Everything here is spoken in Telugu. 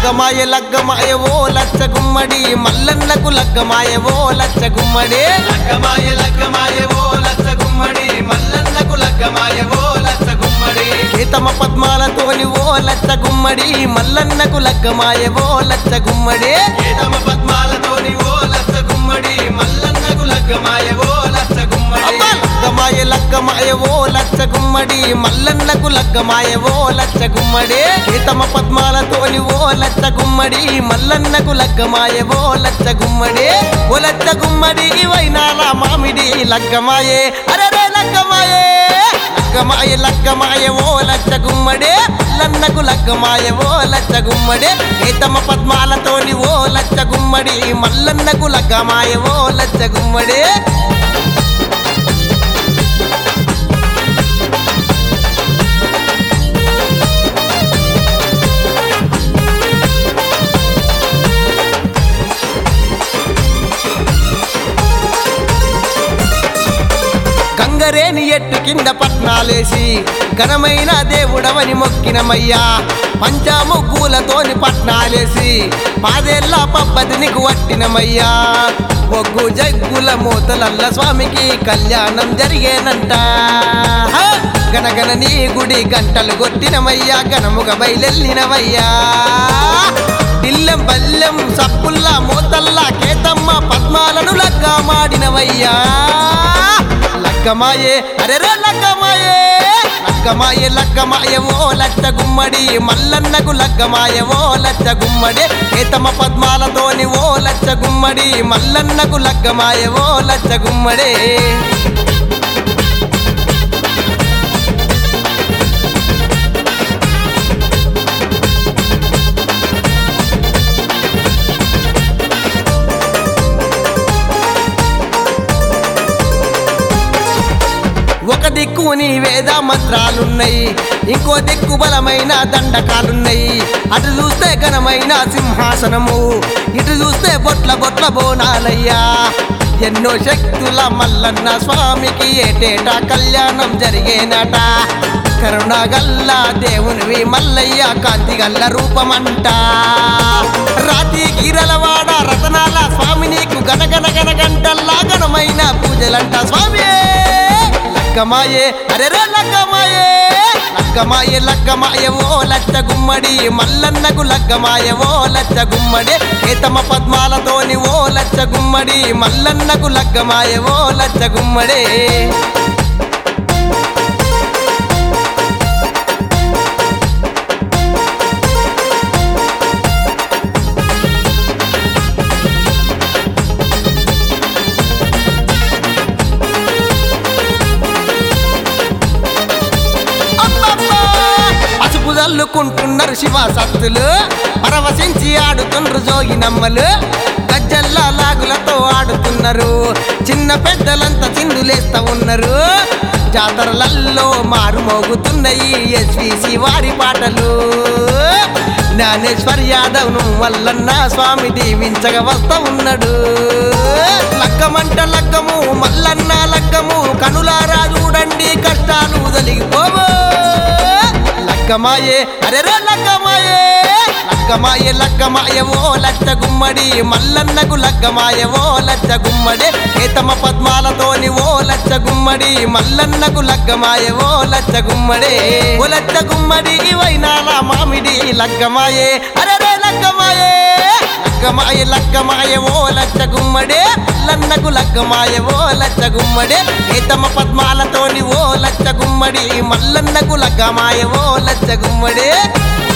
లగ్గమాయ లగ్గమాయ ఓ లచ్చ గుమ్మడి మల్లన్నకు లగ్గమాయ ఓ లచ్చ గుమ్మడి లగ్గమాయ లగ్గమాయ ఓ లచ్చ గుమ్మడి మల్లన్నకు లగ్గమాయ ఓ లచ్చ గుమ్మడి కేతమ పద్మాలతోని ఓ లచ్చ గుమ్మడి మల్లన్నకు లగ్గమాయ ఓ లచ్చ గుమ్మడి కేతమ పద్మాలతోని ఓ లచ్చ గుమ్మడి మల్లన్నకు లగ్గమాయ ఓ లచ్చ గుమ్మడి అబ్బా! లగ్గమాయ లగ్గమాయ ఓ లచ్చ గుమ్మడి మల్లన్నకు లగ్గమాయ ఓ లచ్చ గుమ్మడి కేతమ పద్మాలతోని ఓ లచ్చ గుమ్మడి మల్లన్నకు లగ్గమాయ ఓ లచ్చ గుమ్మడి ఓ లచ్చ గుమ్మడి వైనాల మామిడి లగ్గమాయే అరే లగ్గమాయే లగ్గమాయ లగ్గమాయ ఓ లచ్చ గుమ్మడి మల్లన్నకు లగ్గమాయ ఓ లచ్చ గుమ్మడి కేతమ పద్మాలతోని ఓ లచ్చ గుమ్మడి మల్లన్నకు లగ్గమాయ ఓ లచ్చ గుమ్మడి గంగరేని ఎట్టు కింద పట్నాలేసి ఘనమైన దేవుడవని మొక్కినమయ్యా పంచాముగ్గులతోని పట్నాలేసి పాదేళ్ళ పబ్బతినికి వట్టినమయ్యా ఒగ్గు జగ్గుల మూతలల్ల స్వామికి కళ్యాణం జరిగేనంట హ! గనగన నీ గుడి గంటలు కొట్టినమయ్యా గనముగ బయలెల్లినమయ్యా ఇల్లెం బల్లెం సప్పుల్లా మూతల్లా కేతమ్మ పద్మాలను లగ్గా మాడినవయ్యా లగ్గమాయే అరే లగ్గమాయే లగ్గమాయే లగ్గమాయే ఓ లచ్చ గుమ్మడి మల్లన్నకు లగ్గమాయే ఓ లచ్చ గుమ్మడి కేతమ పద్మాలతోని ఓ లచ్చ గుమ్మడి మల్లన్నకు లగ్గమాయే ఓ లచ్చ గుమ్మడి ఒక దిక్కు నీ వేద మంత్రాలున్నాయి ఇంకో దిక్కు బలమైన దండకాలున్నాయి అటు చూస్తే ఘనమైన సింహాసనము ఇటు చూస్తే బొట్ల బొట్ల బోనాలయ్యా ఎన్నో శక్తుల మల్లన్న స్వామికి ఏటేటా కళ్యాణం జరిగేనట కరుణగల్ల దేవునివి మల్లయ్య కాంతి గల్ల రూపమంట రాతి గిరలవాడ రతనాల స్వామి నీకు గనగన గన గంటల్లా ఘనమైన పూజలంట స్వామి లగ్గమాయే అరే లగ్గమాయే లగ్గమాయే లగ్గమాయే ఓ లచ్చ గుమ్మడి మల్లన్నకు లగ్గమాయే ఓ లచ్చ గుమ్మడి కేతమ పద్మాలతోని ఓ లచ్చ గుమ్మడి మల్లన్నకు లగ్గమాయే ఓ లచ్చ గుమ్మడి అబ్బబ్బా! పసుపు చల్లుకుంటున్నారు శివ సత్తులు పరవశించి ఆడుతుండ్రు జోగి నమ్మలు గజ్జల్లా లాగులతో ఆడుతున్నారు చిన్న పెద్దలంతా చిందులేస్తా ఉన్నారు జాతరలల్లో మారు మోగుతున్నాయి ఎస్విసి వారి పాటలు జ్ఞానేశ్వర్ యాదవ్ ను మల్లన్న స్వామి దీవించగా వస్తా ఉన్నాడు లగ్గమంట లగ్గము మల్లన్న లగ్గము కనులారా చూడండి కష్టాలు తొలగిపోవు లగ్గమాయే అరే లగ్గమాయే లగ్గమాయే లగ్గమాయే ఓ లచ్చ గుమ్మడి మల్లన్నకు లగ్గమాయే ఓ లచ్చ గుమ్మడి కేతమ పద్మాలతోని ఓ లచ్చ గుమ్మడి మల్లన్నకు లగ్గమాయే ఓ లచ్చ గుమ్మడి ఓ లచ్చ గుమ్మడి వైనాల మామిడి లగ్గమాయే అరే లగ్గమాయే లగ్గమాయ లగ్గమాయ ఓ లచ్చ గుమ్మడే మల్లన్నకు లగ్గమాయ ఓ లచ్చ గుమ్మడే కేతమ పద్మాలతోని ఓ లచ్చ గుమ్మడి మల్లన్నకు లగ్గమాయ ఓ లచ్చ గుమ్మడే